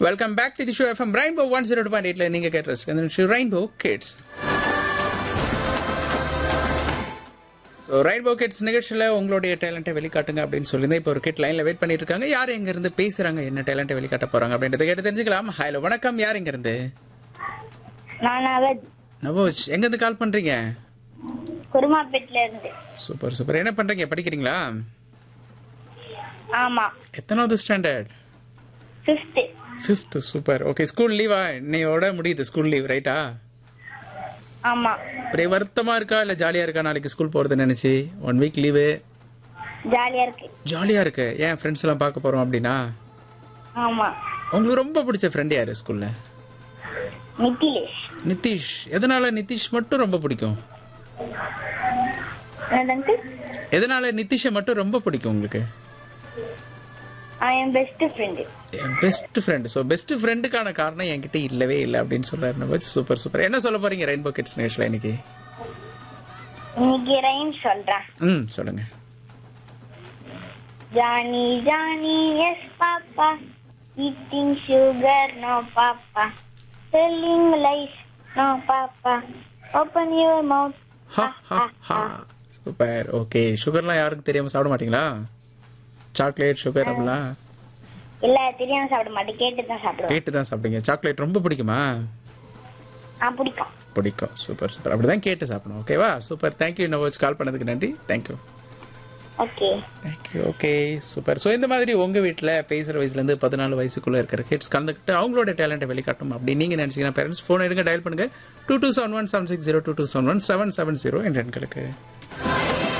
welcome back to the show FM rainbow one zero point எயிட்ல நீங்க கேட்டு இந்த show rainbow kids so rainbow kids நிகழ்ச்சியில் உங்களுடைய டேலண்ட்டை வெளிக்காட்டுங்க அப்படின்னு சொல்லியிருந்தேன் இப்போ ஒரு கிட் லைனில் வெயிட் பண்ணிட்டு இருக்காங்க யார் எங்க இருந்து பேசுறாங்க என்ன டேலண்ட்டை வெளிக்காட்ட போறாங்க அப்படின்றத கேட்டு தெரிஞ்சுக்கலாம் ஹலோ வணக்கம் யார் எங்க இருந்து நான் அவத் நவோஜ் எங்க இருந்து கால் பண்றீங்க குருமாப்பேட்ல இருந்து சூப்பர் சூப்பர் என்ன பண்றீங்க படிக்கிறீங்களா ஆமா எத்தனாவது standard fifth fifth super okay school லீவா இன்னையோட முடியுது ஸ்கூல் லீவ் ரைட்டா ஆமா ஒரே வருத்தமா இருக்கா இல்ல ஜாலியா இருக்கா நாளைக்கு ஸ்கூல் போறது நினைச்சு ஒன் வீக் லீவு ஜாலியா இருக்கு ஜாலியா இருக்கு ஏன் ஃப்ரெண்ட்ஸ் எல்லாம் பார்க்க போறோம் அப்படின்னா ஆமா உங்களுக்கு ரொம்ப பிடிச்ச ஃப்ரெண்ட் யாரு ஸ்கூல்ல நித்திலேஷ் நிதிஷ் எதனால நிதிஷ் மட்டும் ரொம்ப பிடிக்கும் என்னது எதனால நிதிஷை மட்டும் ரொம்ப பிடிக்கும் உங்களுக்கு அவன் என் பெஸ்ட் ஃப்ரெண்டு என் பெஸ்ட் ஃப்ரெண்ட் ஸோ பெஸ்ட் ஃப்ரெண்டுக்கான காரணம் என்கிட்ட இல்லவே இல்லை அப்படின்னு சொல்றாரு நம்ம சூப்பர் சூப்பர் என்ன சொல்ல போறீங்க ரெயின்போ கிட்ஸ் நேஷில் இன்னைக்கு இன்னைக்கு ரைம் சொல்றேன் ம் சொல்லுங்க Johnny Johnny yes papa eating sugar no papa telling lies no papa open your mouth ha ha ஹா சூப்பர் ஓகே சுகர்லாம் யாருக்கும் தெரியாம சாப்பிட மாட்டீங்களா சாக்லேட் சுகர் அப்படிலாம் இல்ல தெரியாம சாப்பிட மாட்டேன் கேட்டு தான் சாப்பிடுவேன் கேட்டு தான் சாப்பிடுங்க சாக்லேட் ரொம்ப பிடிக்குமா ஆ பிடிக்கும் பிடிக்கும் சூப்பர் சூப்பர் அப்படிதான் கேட்டு சாப்பிடணும் ஓகேவா சூப்பர் தேங்க்யூ நவோச் கால் பண்ணதுக்கு நன்றி thank you okay thank you okay super so இந்த மாதிரி உங்கள் வீட்டில் பேசுகிற வயசுலேருந்து பதினாலு வயசுக்குள்ளே இருக்கிற கிட்ஸ் கலந்துக்கிட்டு அவங்களோட டேலண்ட்டை வெளிக்காட்டும் அப்படி நீங்கள் நினச்சிங்கன்னா பேரண்ட்ஸ் ஃபோன் எடுங்க டயல் பண்ணுங்கள் two two seven one seven six zero two two seven one seven seven zero என்ற எண்களுக்கு